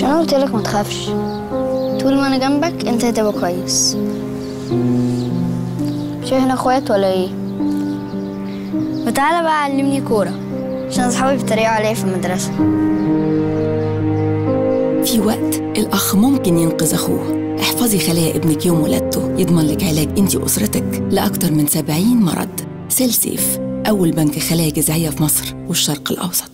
مش انا قلت لك ما تخافش طول ما انا جنبك انت هتبقى كويس مش احنا اخوات ولا ايه وتعالى بقى علمني كوره عشان اصحابي بيتريقوا عليا في المدرسه في وقت الأخ ممكن ينقذ أخوه احفظي خلايا ابنك يوم ولادته يضمن لك علاج انت وأسرتك لأكثر من 70 مرض سيل سيف أول بنك خلايا جذعية في مصر والشرق الأوسط